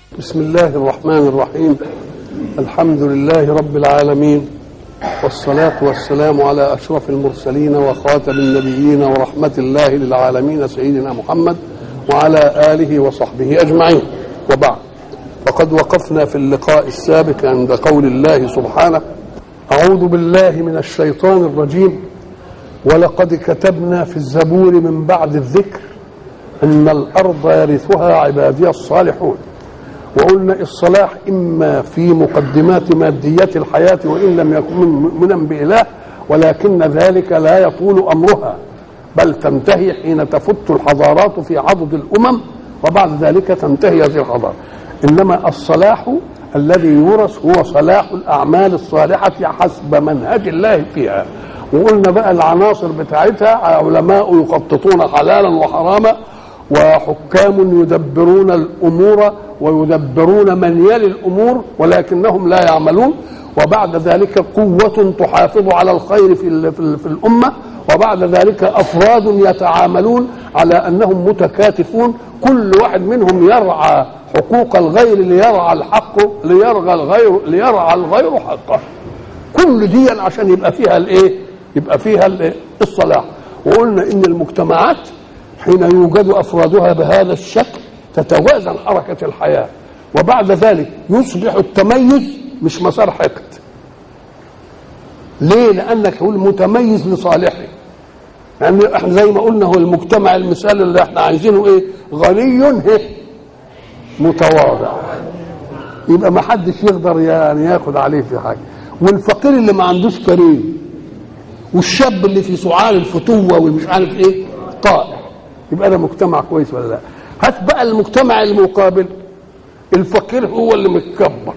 بسم الله الرحمن الرحيم الحمد لله رب العالمين والصلاة والسلام على أشرف المرسلين وخاتم النبيين ورحمة الله للعالمين سيدنا محمد وعلى آله وصحبه أجمعين وبعد فقد وقفنا في اللقاء السابق عند قول الله سبحانه أعوذ بالله من الشيطان الرجيم ولقد كتبنا في الزبور من بعد الذكر أن الأرض يرثها عبادي الصالحون وقلنا الصلاح إما في مقدمات ماديات الحياة وإن لم يكن مؤمنا بإله ولكن ذلك لا يطول أمرها بل تنتهي حين تفت الحضارات في عضد الأمم وبعد ذلك تنتهي هذه الحضارة إنما الصلاح الذي يورث هو صلاح الأعمال الصالحة حسب منهج الله فيها وقلنا بقى العناصر بتاعتها علماء يخططون حلالا وحراما وحكام يدبرون الامور ويدبرون من يلي الامور ولكنهم لا يعملون وبعد ذلك قوة تحافظ على الخير في في الأمة وبعد ذلك أفراد يتعاملون على أنهم متكاتفون كل واحد منهم يرعى حقوق الغير ليرعى الحق ليرعى الغير ليرعى الغير حقه كل دي عشان يبقى فيها الايه يبقى فيها الايه الصلاح وقلنا ان المجتمعات حين يوجد افرادها بهذا الشكل تتوازن حركه الحياه وبعد ذلك يصبح التميز مش مسار حقد ليه لانك هو المتميز لصالحه يعني احنا زي ما قلنا هو المجتمع المثال اللي احنا عايزينه ايه غني متواضع يبقى ما حدش يقدر يعني ياخد عليه في حاجه والفقير اللي ما عندوش كريم والشاب اللي في سعال الفتوه ومش عارف ايه طائع يبقى ده مجتمع كويس ولا لا هات بقى المجتمع المقابل الفقير هو اللي متكبر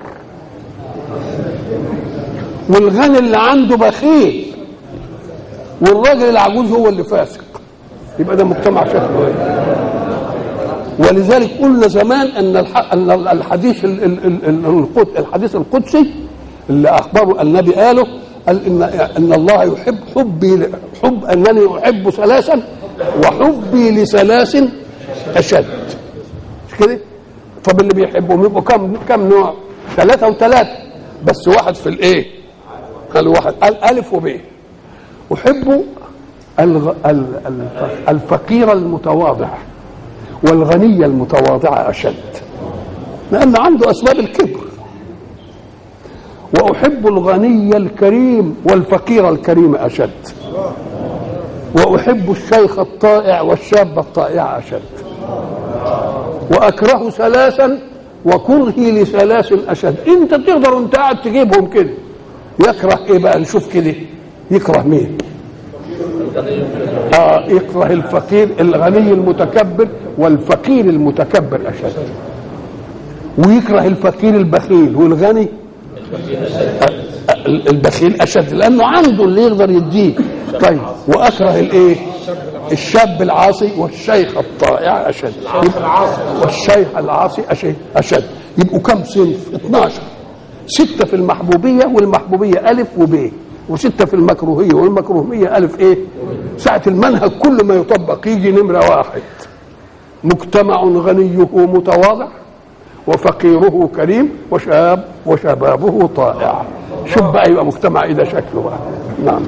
والغني اللي عنده بخيل والراجل العجوز هو اللي فاسق يبقى ده مجتمع شكله ايه ولذلك قلنا زمان ان ان الحديث الحديث القدسي اللي اخبره النبي قاله قال ان ان الله يحب حبي حب انني احب ثلاثا وحبي لثلاث اشد مش كده؟ طب اللي بيحبهم يبقوا كم كم نوع؟ ثلاثة وثلاثة بس واحد في الايه؟ قال واحد قال ألف وب أحب الفقير المتواضع والغني المتواضع أشد لأن عنده أسباب الكبر وأحب الغني الكريم والفقير الكريم أشد وأحب الشيخ الطائع والشاب الطائع أشد وأكره ثلاثا وكرهي لثلاث أشد أنت تقدر أنت قاعد تجيبهم كده يكره إيه بقى نشوف كده يكره مين آه يكره الفقير الغني المتكبر والفقير المتكبر أشد ويكره الفقير البخيل والغني البخيل اشد لانه عنده اللي يقدر يديه طيب واكره الايه الشاب العاصي والشيخ الطائع اشد والشيخ العاصي اشد اشد يبقوا كم صنف 12 ستة في المحبوبية والمحبوبية ألف وب وستة في المكروهية والمكروهية ألف إيه ساعة المنهج كل ما يطبق يجي نمرة واحد مجتمع غنيه متواضع وفقيره كريم وشاب وشبابه طائع شوف بقى يبقى مجتمع ايه ده شكله بقى نعم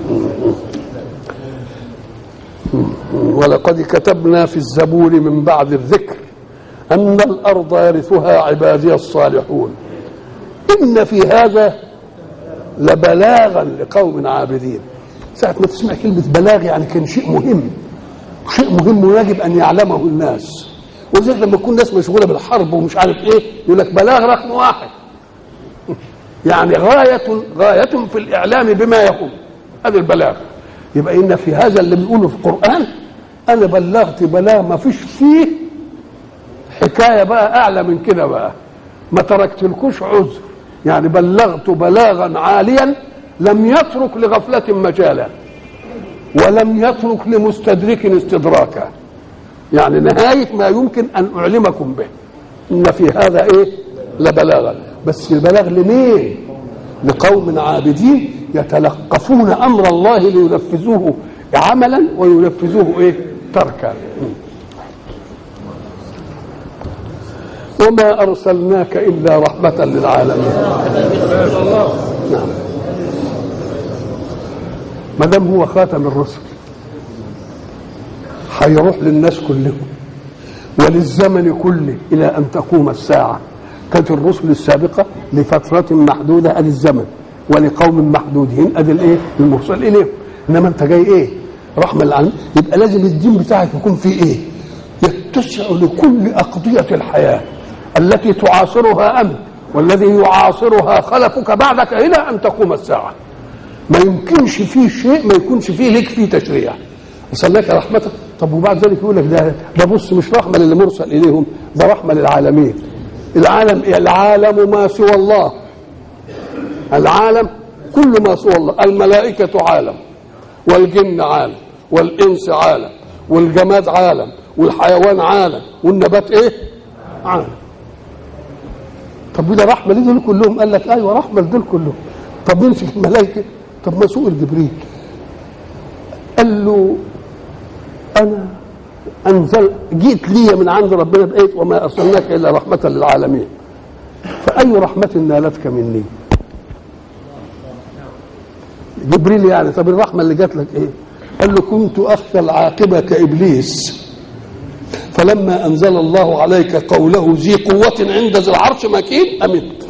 ولقد كتبنا في الزبور من بعد الذكر ان الارض يرثها عبادي الصالحون ان في هذا لبلاغا لقوم عابدين ساعة ما تسمع كلمة بلاغ يعني كان شيء مهم شيء مهم ويجب أن يعلمه الناس ولذلك لما تكون ناس مشغوله بالحرب ومش عارف ايه يقول لك بلاغ رقم واحد يعني غاية غاية في الإعلام بما يهم هذا البلاغ يبقى إن في هذا اللي بنقوله في القرآن أنا بلغت بلاغ ما فيش فيه حكاية بقى أعلى من كده بقى ما تركتلكوش عذر يعني بلغت بلاغا عاليا لم يترك لغفلة مجالا ولم يترك لمستدرك استدراكا يعني نهاية ما يمكن أن أعلمكم به إن في هذا إيه لبلاغا بس البلاغ لمين لقوم عابدين يتلقفون أمر الله لينفذوه عملا وينفذوه إيه تركا وما ارسلناك الا رحمه للعالمين نعم ما دام هو خاتم الرسل هيروح للناس كلهم وللزمن كله الى ان تقوم الساعه كانت الرسل السابقه لفتره محدوده ادي الزمن ولقوم محدودين ادي الايه المرسل اليهم انما انت جاي ايه رحمه للعالمين يبقى لازم الدين بتاعك يكون فيه ايه يتسع لكل اقضيه الحياه التي تعاصرها انت والذي يعاصرها خلفك بعدك الى ان تقوم الساعه ما يمكنش فيه شيء ما يكونش فيه لك فيه تشريع وصلناك رحمتك طب وبعد ذلك يقول لك ده ده بص مش رحمه للي مرسل اليهم ده رحمه للعالمين العالم العالم ما سوى الله العالم كل ما سوى الله الملائكة عالم والجن عالم والإنس عالم والجماد عالم والحيوان عالم والنبات إيه عالم طب وده رحمة ليه دول كلهم قال لك أيوة رحمة لدول كلهم طب نمسك الملائكة طب ما سئل جبريل قال له أنا أنزل جئت لي من عند ربنا بآية وما أرسلناك إلا رحمة للعالمين فأي رحمة نالتك مني جبريل يعني طب الرحمة اللي جات لك إيه قال له كنت أخشى العاقبة كإبليس فلما أنزل الله عليك قوله ذي قوة عند ذي العرش مكين أمت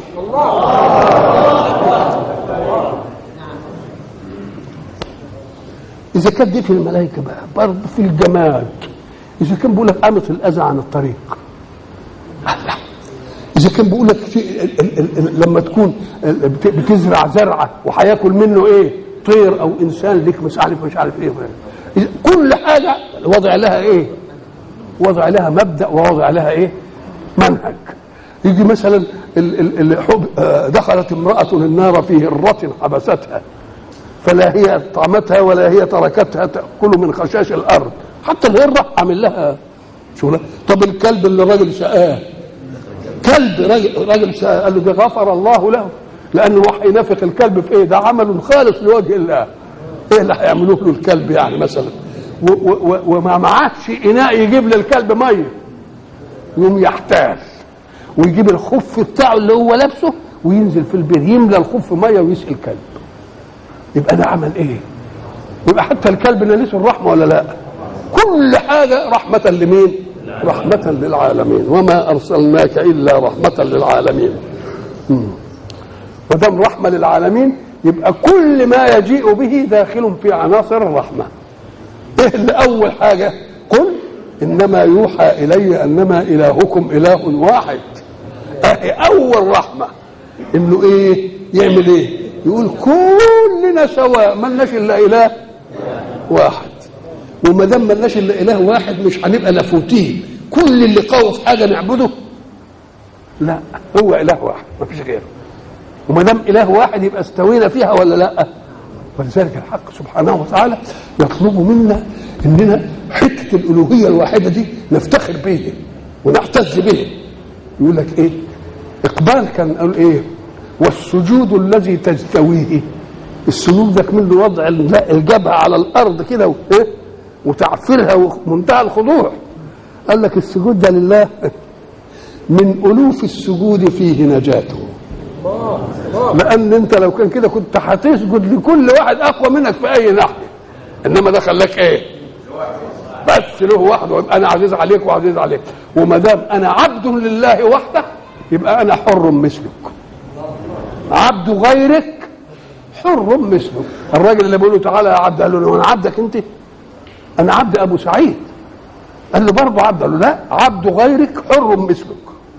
إذا كانت دي في الملائكة بقى برضه في الجماد إذا كان بيقول لك أمت الأذى عن الطريق لا إذا كان بيقول لك في ال- ال- ال- لما تكون ال- بت- بتزرع زرعة وهياكل منه إيه طير أو إنسان ليك مش عارف مش عارف إيه إذا كل حاجة وضع لها إيه وضع لها مبدأ ووضع لها إيه منهج يجي مثلا ال- ال- الحب آه، دخلت امرأة النار في هرة حبستها فلا هي طعمتها ولا هي تركتها تأكل من خشاش الأرض حتى الهرة عامل لها شغلة طب الكلب اللي الراجل سقاه كلب راجل, راجل سقاه قال له ده غفر الله له لأنه راح ينافق الكلب في إيه ده عمل خالص لوجه الله إيه اللي هيعملوه له الكلب يعني مثلا و- و- و- وما معهش إناء يجيب للكلب مية يقوم يحتال ويجيب الخف بتاعه اللي هو لابسه وينزل في البيت يملى الخف ميه ويسقي الكلب يبقى ده عمل ايه يبقى حتى الكلب ناليس الرحمه ولا لا كل حاجه رحمه لمين رحمه للعالمين وما ارسلناك الا رحمه للعالمين ما دام رحمه للعالمين يبقى كل ما يجيء به داخل في عناصر الرحمه ايه اللي اول حاجه قل انما يوحى الي انما الهكم اله واحد اهي اول رحمه انه ايه يعمل ايه يقول كلنا سواء ملناش الا اله واحد وما دام ملناش الا اله واحد مش هنبقى نفوتين كل اللي قوي في حاجه نعبده لا هو اله واحد ما فيش غيره وما دام اله واحد يبقى استوينا فيها ولا لا ولذلك الحق سبحانه وتعالى يطلب منا اننا حته الالوهيه الواحده دي نفتخر به ونعتز به يقول لك ايه اقبال كان قال ايه والسجود الذي تجتويه السجود ده منه وضع الجبهه على الارض كده و- إيه؟ وتعفيرها ومنتهى الخضوع قال لك السجود ده لله من الوف السجود فيه نجاته لان انت لو كان كده كنت هتسجد لكل واحد اقوى منك في اي ناحيه انما ده خلاك ايه بس له وحده ويبقى انا عزيز عليك وعزيز عليك وما دام انا عبد لله وحده يبقى انا حر مثلك عبد غيرك حر مثلك الراجل اللي بيقول له تعالى يا عبد قال له انا عبدك انت انا عبد ابو سعيد قال له برضه عبد قال له لا عبد غيرك حر مثلك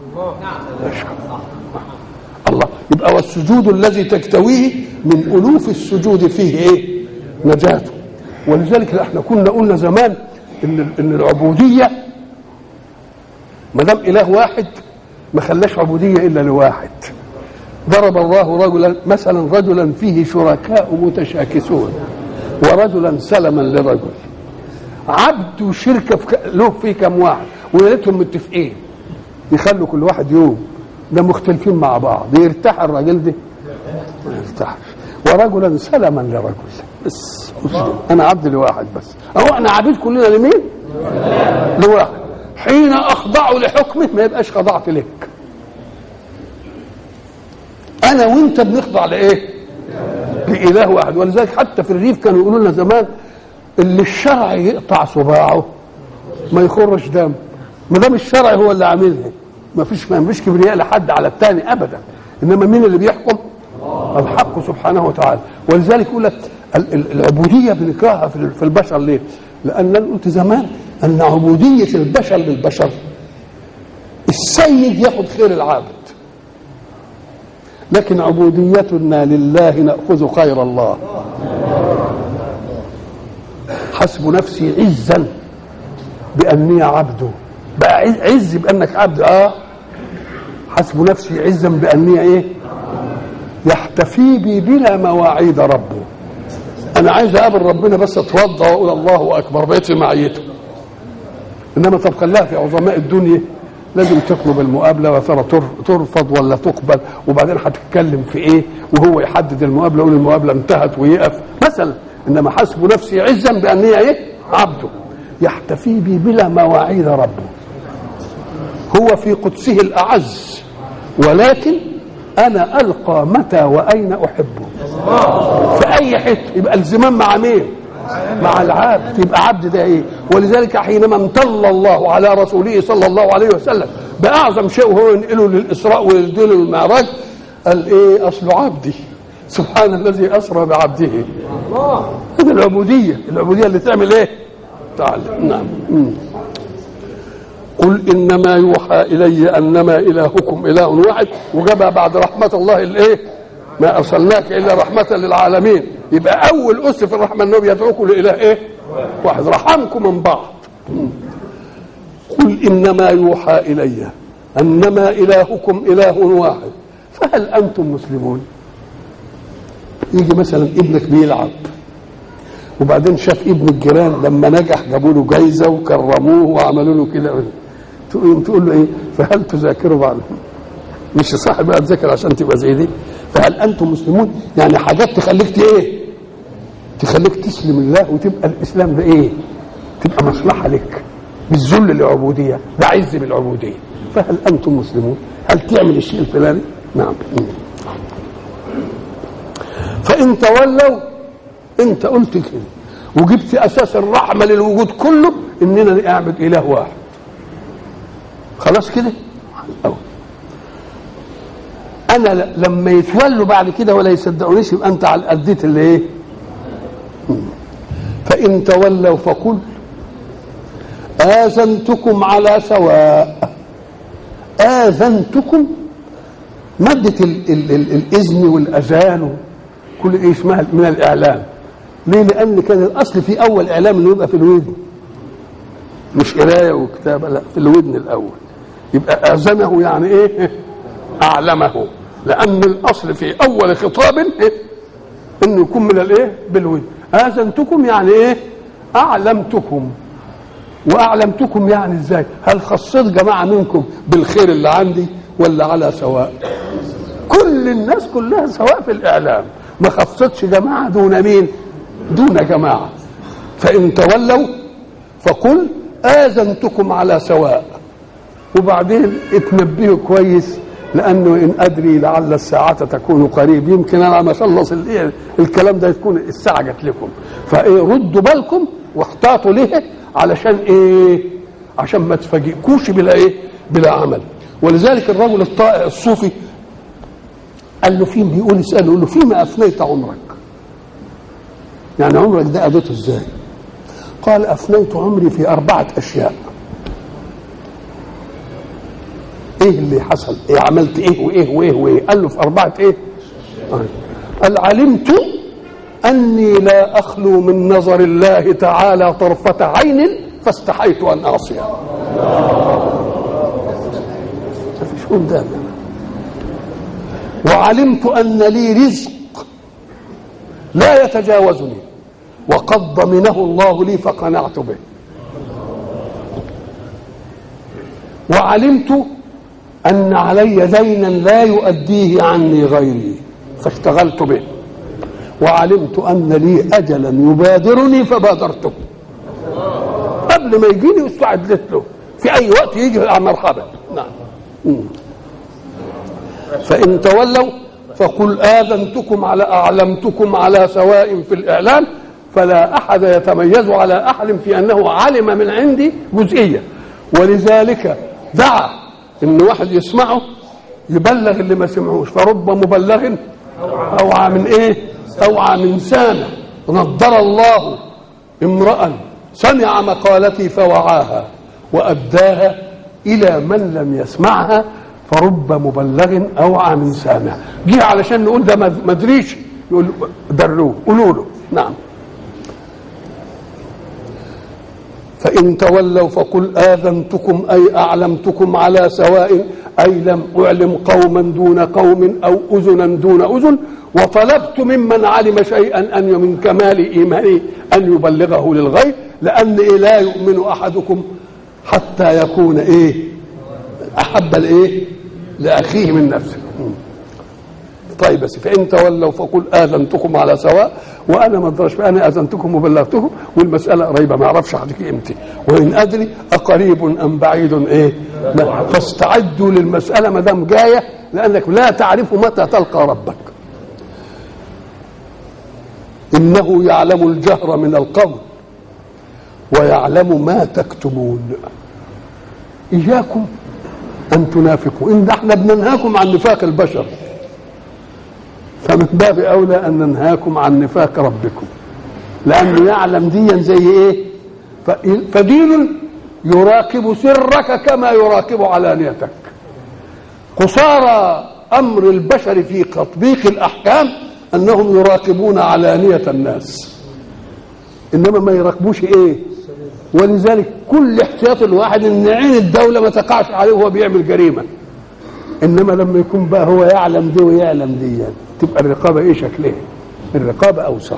الله يبقى والسجود الذي تكتويه من الوف السجود فيه ايه نجاته ولذلك احنا كنا قلنا زمان ان ان العبوديه ما دام اله واحد ما خلاش عبوديه الا لواحد ضرب الله رجلا مثلا رجلا فيه شركاء متشاكسون ورجلا سلما لرجل عبد وشركه في ك- له فيه كم واحد وليلتهم متفقين يخلوا كل واحد يوم ده مختلفين مع بعض يرتاح الراجل ده ما يرتاحش ورجلا سلما لرجل بس انا عبد لواحد بس اهو انا عبيد كلنا لمين لواحد حين اخضع لحكمه ما يبقاش خضعت لك انا وانت بنخضع لايه لاله واحد ولذلك حتى في الريف كانوا يقولوا لنا زمان اللي الشرع يقطع صباعه ما يخرش دم ما دام الشرع هو اللي عاملها ما فيش ما فيش كبرياء لحد على الثاني ابدا انما مين اللي بيحكم الحق سبحانه وتعالى ولذلك يقول لك ال- ال- العبوديه بنكرهها في ال- في البشر ليه؟ لان انا قلت زمان ان عبوديه البشر للبشر السيد ياخذ خير العابد لكن عبوديتنا لله ناخذ خير الله حسب نفسي عزا باني عبده بقى عز- عز بانك عبد اه حسب نفسي عزا باني ايه يحتفي بي بلا مواعيد ربه انا عايز اقابل ربنا بس اتوضى واقول الله اكبر بقيت في معيته انما طب خليها في عظماء الدنيا لازم تطلب المقابله ويا ترى تر- ترفض ولا تقبل وبعدين هتتكلم في ايه وهو يحدد المقابله يقول المقابله انتهت ويقف مثلا انما حسب نفسي عزا بان هي ايه عبده يحتفي بي بلا مواعيد ربه هو في قدسه الاعز ولكن انا القى متى واين احبه في اي حته يبقى الزمام مع مين مع العبد يبقى عبد ده ايه ولذلك حينما امتل الله على رسوله صلى الله عليه وسلم باعظم شيء وهو ينقله للاسراء والدين والمعراج قال ايه اصل عبدي سبحان الذي اسرى بعبده هذه العبوديه العبوديه اللي تعمل ايه تعالى نعم مم. قل انما يوحى الي انما الهكم اله واحد وجابها بعد رحمه الله الايه ما ارسلناك الا رحمه للعالمين يبقى اول اس في الرحمه انه بيدعوكم لاله ايه واحد رحمكم من بعض قل انما يوحى الي انما الهكم اله واحد فهل انتم مسلمون يجي مثلا ابنك بيلعب وبعدين شاف ابن الجيران لما نجح جابوا له جايزه وكرموه وعملوا له كده تقول تقول له ايه فهل تذاكروا بعض مش صح بقى تذاكر عشان تبقى زي دي فهل انتم مسلمون يعني حاجات تخليك ت- ايه تخليك تسلم الله وتبقى الاسلام ده ايه تبقى مصلحه لك بالذل للعبوديه ده عز بالعبوديه فهل انتم مسلمون هل تعمل الشيء الفلاني نعم فان تولوا انت قلت كده وجبت اساس الرحمه للوجود كله اننا نعبد اله واحد خلاص كده أو. انا ل- لما يتولوا بعد كده ولا يصدقونيش يبقى انت على اديت اللي ايه مم. فان تولوا فقل اذنتكم على سواء اذنتكم ماده ال ال ال الاذن والاذان كل ايه اسمها من الاعلام ليه لان كان الاصل في اول اعلام انه يبقى في الودن مش قرايه وكتابه لا في الودن الاول يبقى اذنه يعني ايه اعلمه لان الاصل في اول خطاب إيه؟ انه يكون من الايه بالودن اذنتكم يعني ايه اعلمتكم واعلمتكم يعني ازاي هل خصيت جماعه منكم بالخير اللي عندي ولا على سواء كل الناس كلها سواء في الاعلام ما خصتش جماعه دون مين دون جماعه فان تولوا فقل اذنتكم على سواء وبعدين اتنبهوا كويس لانه ان ادري لعل الساعه تكون قريب يمكن انا ما اخلص ال- الكلام ده تكون الساعه جت لكم فايه ردوا بالكم واحتاطوا له علشان ايه عشان ما تفاجئكوش بلا ايه بلا عمل ولذلك الرجل الطائع الصوفي قال له فين بيقول يساله يقول له فيما افنيت عمرك يعني عمرك ده قضيته ازاي قال افنيت عمري في اربعه اشياء ايه اللي حصل ايه عملت ايه وايه وايه وايه قال له في اربعه ايه آه. قال علمت اني لا اخلو من نظر الله تعالى طرفه عين فاستحيت ان اعصيه ما فيش قدام وعلمت ان لي رزق لا يتجاوزني وقد ضمنه الله لي فقنعت به وعلمت أن علي دينا لا يؤديه عني غيري فاشتغلت به وعلمت أن لي أجلا يبادرني فبادرته قبل ما يجيني استعدت له في أي وقت يجي مرحبا نعم مم. فإن تولوا فقل آذنتكم على أعلمتكم على سواء في الإعلام فلا أحد يتميز على أحد في أنه علم من عندي جزئية ولذلك دعا إن واحد يسمعه يبلغ اللي ما سمعوش فرب مبلغ أوعى من إيه أوعى من سامع نضر الله امرأ سمع مقالتي فوعاها وأداها إلى من لم يسمعها فرب مبلغ أوعى من سامع جه علشان نقول ده ما ادريش يقول دروه قولوا له نعم فإن تولوا فقل آذنتكم أي أعلمتكم على سواء أي لم أعلم قوما دون قوم أو أذنا دون أذن وطلبت ممن علم شيئا أن من كمال إيمانه أن يبلغه للغير لأن إيه لا يؤمن أحدكم حتى يكون إيه أحب الإيه لأخيه من نفسه طيب بس فإن تولوا فقل آذنتكم على سواء وأنا ما أدرش أنا آذنتكم وبلغتكم والمسألة قريبة ما أعرفش أحدك إمتى وإن أدري أقريب أم بعيد إيه ما فاستعدوا للمسألة ما دام جاية لأنك لا تعرف متى تلقى ربك إنه يعلم الجهر من القول ويعلم ما تكتمون إياكم أن تنافقوا إن احنا بننهاكم عن نفاق البشر فمن باب أولى أن ننهاكم عن نفاق ربكم لأنه يعلم ديا زي إيه فدين يراقب سرك كما يراقب علانيتك قصارى أمر البشر في تطبيق الأحكام أنهم يراقبون علانية الناس إنما ما يراقبوش إيه ولذلك كل احتياط الواحد ان عين الدوله ما تقعش عليه وهو بيعمل جريمه انما لما يكون بقى هو يعلم دي ويعلم دي يعني تبقى الرقابه ايه شكلها الرقابه اوسع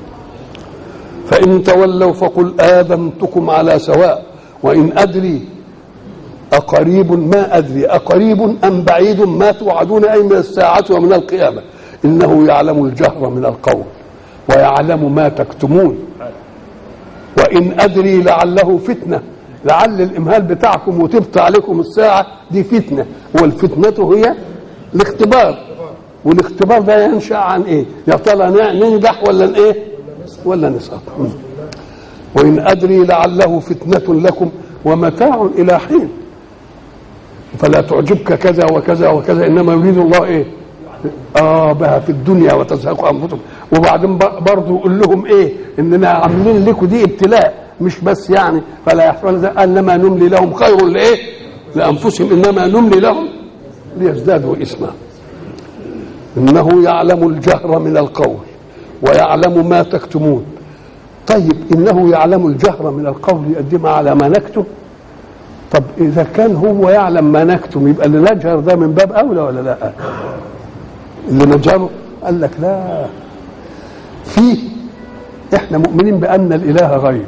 فان تولوا فقل اذنتكم على سواء وان ادري أقريب ما أدري أقريب أم بعيد ما توعدون أي من الساعة ومن القيامة إنه يعلم الجهر من القول ويعلم ما تكتمون وإن أدري لعله فتنة لعل الإمهال بتاعكم وتبطى عليكم الساعة دي فتنة والفتنة هي الاختبار والاختبار ده ينشأ عن إيه يا ترى ننجح ولا إيه ولا نسقط وإن أدري لعله فتنة لكم ومتاع إلى حين فلا تعجبك كذا وكذا وكذا إنما يريد الله إيه اه بها في الدنيا وتزهق انفسهم وبعدين برضه يقول لهم ايه اننا عاملين لكم دي ابتلاء مش بس يعني فلا يحصل انما نملي لهم خير لايه؟ لانفسهم انما نملي لهم ليزدادوا اثما انه يعلم الجهر من القول ويعلم ما تكتمون طيب انه يعلم الجهر من القول يقدمها على ما نكتم طب اذا كان هو يعلم ما نكتم يبقى اللي نجهر ده من باب اولى ولا لا اللي نجهره قال لك لا في احنا مؤمنين بان الاله غيب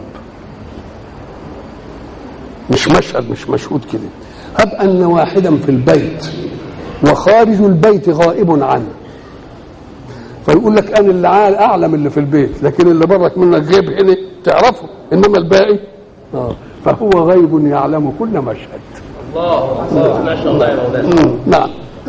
مش مشهد مش مشهود كده هب ان واحدا في البيت وخارج البيت غائب عنه فيقول لك انا اللي اعلم اللي في البيت لكن اللي برك منك غيب هنا تعرفه انما الباقي آه. فهو غيب يعلم كل مشهد الله ما شاء الله يا مولانا نعم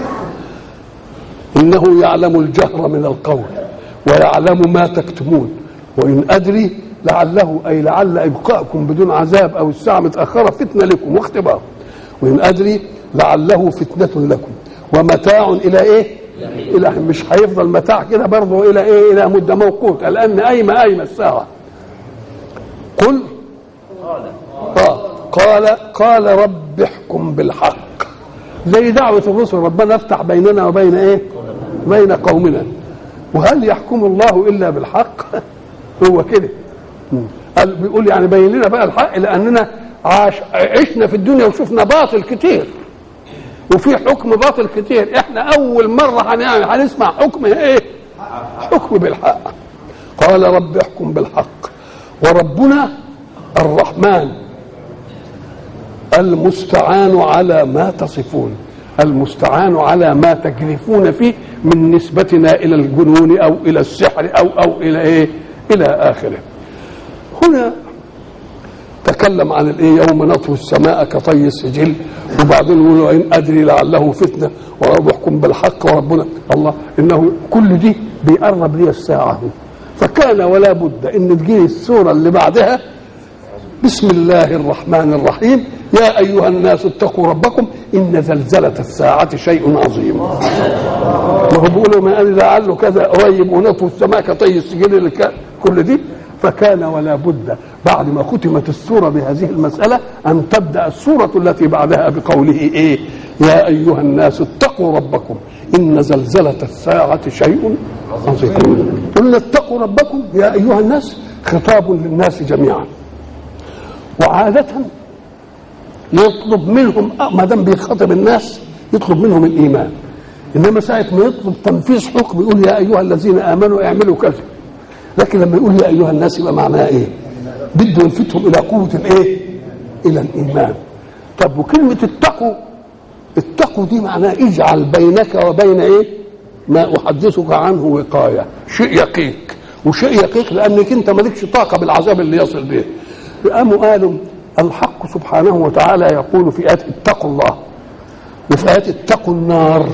انه يعلم الجهر من القول ويعلم ما تكتمون وان ادري لعله اي لعل ابقاءكم بدون عذاب او الساعه متاخره فتنه لكم واختبار وان ادري لعله فتنه لكم ومتاع الى ايه؟ الى مش هيفضل متاع كده برضه الى ايه؟ الى مده موقوته لان ايمه ايمه الساعه قل آه قال قال رب احكم بالحق زي دعوة الرسل ربنا افتح بيننا وبين ايه بين قومنا وهل يحكم الله الا بالحق هو كده قال بيقول يعني بين لنا بقى الحق لاننا عاش عشنا في الدنيا وشفنا باطل كتير وفي حكم باطل كتير احنا اول مره هنعمل هنسمع حكم ايه حكم بالحق قال رب احكم بالحق وربنا الرحمن المستعان على ما تصفون المستعان على ما تجرفون فيه من نسبتنا الى الجنون او الى السحر او او الى ايه الى اخره هنا ويتكلم عن الايه يوم نطوي السماء كطي السجل وبعدين يقول ان ادري لعله فتنه وربكم بالحق وربنا الله انه كل دي بيقرب لي الساعه فكان ولا بد ان تجي السوره اللي بعدها بسم الله الرحمن الرحيم يا ايها الناس اتقوا ربكم ان زلزله الساعه شيء عظيم وهو بيقولوا ما قال لعله كذا قريب ونطوي السماء كطي السجل اللي كان- كل دي فكان ولا بد بعد ما ختمت السوره بهذه المساله ان تبدا السوره التي بعدها بقوله ايه يا ايها الناس اتقوا ربكم ان زلزله الساعه شيء عظيم قلنا اتقوا ربكم يا ايها الناس خطاب للناس جميعا وعاده يطلب منهم ما دام بيخاطب الناس يطلب منهم الايمان انما ساعه ما يطلب تنفيذ حكم يقول يا ايها الذين امنوا اعملوا كذا لكن لما يقول يا ايها الناس يبقى معناها ايه؟ بده يلفتهم الى قوه الايه؟ الى الايمان طب وكلمه اتقوا اتقوا دي معناها اجعل بينك وبين ايه؟ ما احدثك عنه وقايه شيء يقيك وشيء يقيك لانك انت مالكش طاقه بالعذاب اللي يصل به قاموا قالوا الحق سبحانه وتعالى يقول في آيات اتقوا الله وفي آيات اتقوا النار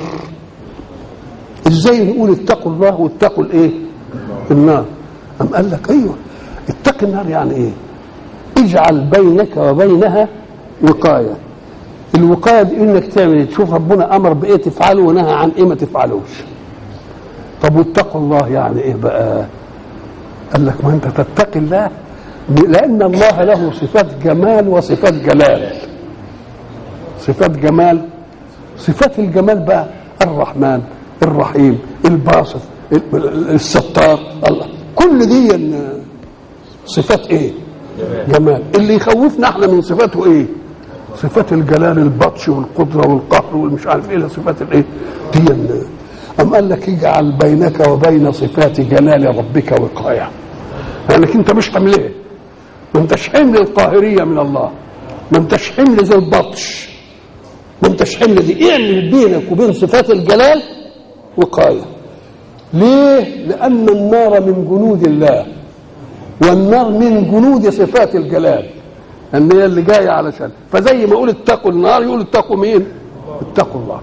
ازاي نقول اتقوا الله واتقوا الايه النار أم قال لك ايوه اتق النار يعني ايه اجعل بينك وبينها وقايه الوقايه دي انك تعمل تشوف ربنا امر بايه تفعله ونهى عن ايه ما تفعلوش طب واتقوا الله يعني ايه بقى قال لك ما انت تتقي الله لان الله له صفات جمال وصفات جلال صفات جمال صفات الجمال بقى الرحمن الرحيم الباسط الستار الله كل دي صفات ايه جمال اللي يخوفنا احنا من صفاته ايه صفات الجلال البطش والقدره والقهر والمش عارف ايه صفات الايه دي أم قال لك اجعل بينك وبين صفات جلال ربك وقايه لانك انت مش حملها ما انتش حمل القاهريه من الله ما انتش حمل زي البطش ما انتش حمل دي اعمل بينك وبين صفات الجلال وقايه ليه لان النار من جنود الله والنار من جنود صفات الجلال ان هي اللي جايه علشان فزي ما يقول اتقوا النار يقول اتقوا مين اتقوا الله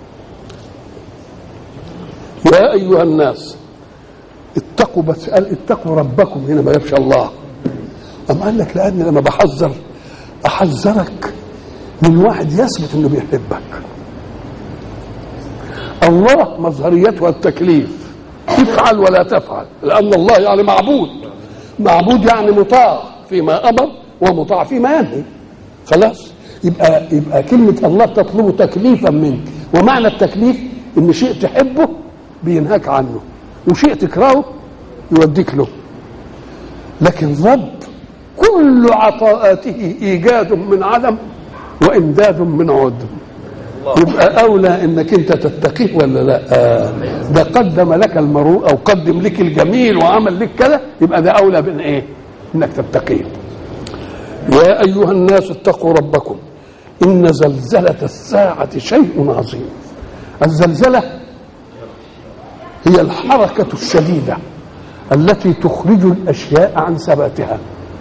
يا ايها الناس اتقوا بس قال اتقوا ربكم هنا ما جابش الله أم قال لك لأن لما بحذر أحذرك من واحد يثبت إنه بيحبك الله مظهريته التكليف افعل ولا تفعل لأن الله يعني معبود معبود يعني مطاع فيما أمر ومطاع فيما ينهي خلاص يبقى يبقى كلمة الله تطلب تكليفا منك ومعنى التكليف إن شيء تحبه بينهاك عنه وشيء تكرهه يوديك له لكن رب كل عطاءاته ايجاد من عدم وامداد من عدم يبقى اولى انك انت تتقيه ولا لا آه ده قدم لك المرء او قدم لك الجميل وعمل لك كذا يبقى ده اولى من ايه انك تتقيه يا ايها الناس اتقوا ربكم ان زلزله الساعه شيء عظيم الزلزله هي الحركه الشديده التي تخرج الاشياء عن ثباتها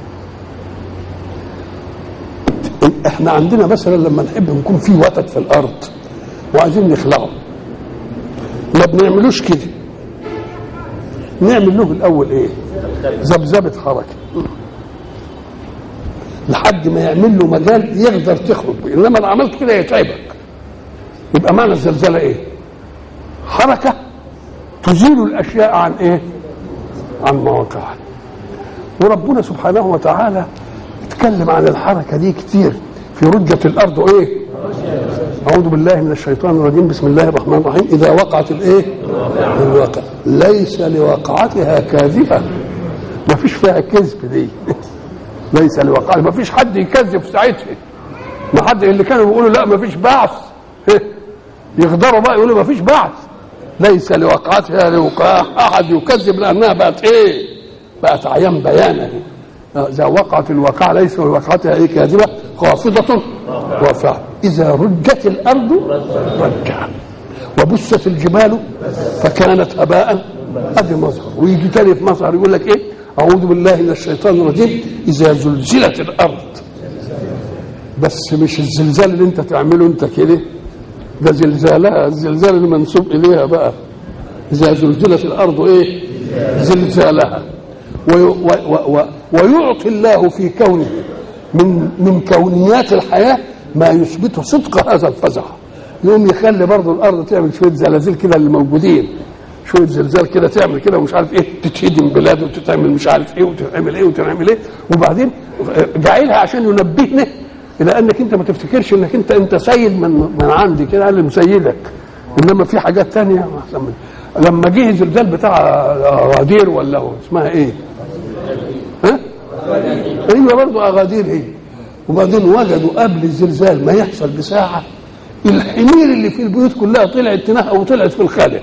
احنا عندنا مثلا لما نحب نكون في وتد في الارض وعايزين نخلعه ما بنعملوش كده نعمل له الاول ايه ذبذبه حركه لحد ما يعمل له مجال يقدر تخرج بيه انما لو عملت كده يتعبك يبقى معنى الزلزله ايه حركه تزيل الاشياء عن ايه عن مواقعها وربنا سبحانه وتعالى اتكلم عن الحركه دي كتير في رجة الأرض إيه؟ أعوذ بالله من الشيطان الرجيم بسم الله الرحمن الرحيم إذا وقعت الإيه؟ الواقع ليس لوقعتها كاذبة ما فيش فيها كذب دي ليس لوقعتها ما فيش حد يكذب في ساعتها ما حد اللي كانوا بيقولوا لا ما فيش بعث يغدروا بقى يقولوا ما فيش بعث ليس لوقعتها لوقاع أحد يكذب لأنها بقت إيه؟ بقت عيان بيانة إذا وقعت الواقعة ليس لوقعتها إيه كاذبة خافضة رافعة إذا رجت الأرض رجا وبست الجبال فكانت هباء هذه مظهر ويجي تاني في مظهر يقول لك إيه اعوذ بالله من الشيطان الرجيم اذا زلزلت الارض بس مش الزلزال اللي انت تعمله انت كده ده زلزالها الزلزال اللي منسوب اليها بقى اذا زلزلت الارض ايه زلزالها وي و و و ويعطي الله في كونه من من كونيات الحياه ما يثبت صدق هذا الفزع يقوم يخلي برضه الارض تعمل شويه زلازل كده اللي موجودين شويه زلزال كده تعمل كده ومش عارف ايه تتهدم بلاد وتتعمل مش عارف ايه وتعمل ايه وتعمل ايه وبعدين جاعلها عشان ينبهنا الى انك انت ما تفتكرش انك انت انت سيد من من عندي كده اللي مسيدك انما في حاجات تانية احسن من لما جه الزلزال بتاع غدير ولا هو اسمها ايه؟ ها؟ هي برضه اغادير هي وبعدين وجدوا قبل الزلزال ما يحصل بساعه الحمير اللي في البيوت كلها طلعت تنهى وطلعت في الخلا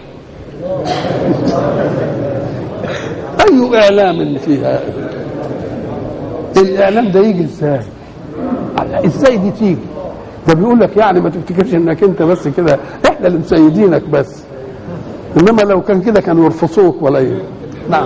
اي اعلام فيها الاعلام ده يجي ازاي ازاي دي تيجي ده بيقول لك يعني ما تفتكرش انك انت بس كده احنا اللي مسيدينك بس انما لو كان كده كانوا يرفصوك ولا ايه نعم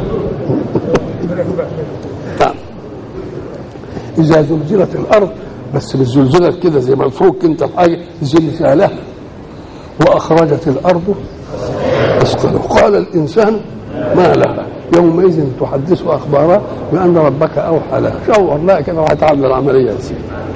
نعم اذا زلزلت الارض بس مش زلزلت كده زي ما تفوق انت في حاجه زلزالها واخرجت الارض اثقالها قال الانسان ما لها يومئذ تحدث اخبارها بان ربك اوحى لها شور لها كده وهتعمل العمليه دي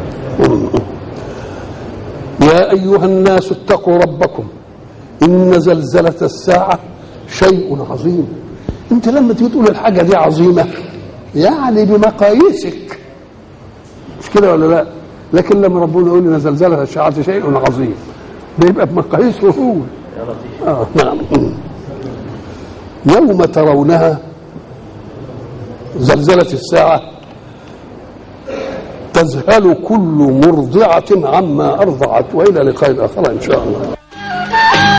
يا ايها الناس اتقوا ربكم ان زلزله الساعه شيء عظيم انت لما تيجي تقول الحاجه دي عظيمه يعني بمقاييسك مش كده ولا لا لكن لما ربنا يقول ان زلزله الساعه شيء عظيم ده يبقى بمقاييسه هو آه نعم يوم ترونها زلزلة الساعة تذهل كل مرضعة عما أرضعت وإلى لقاء آخر إن شاء الله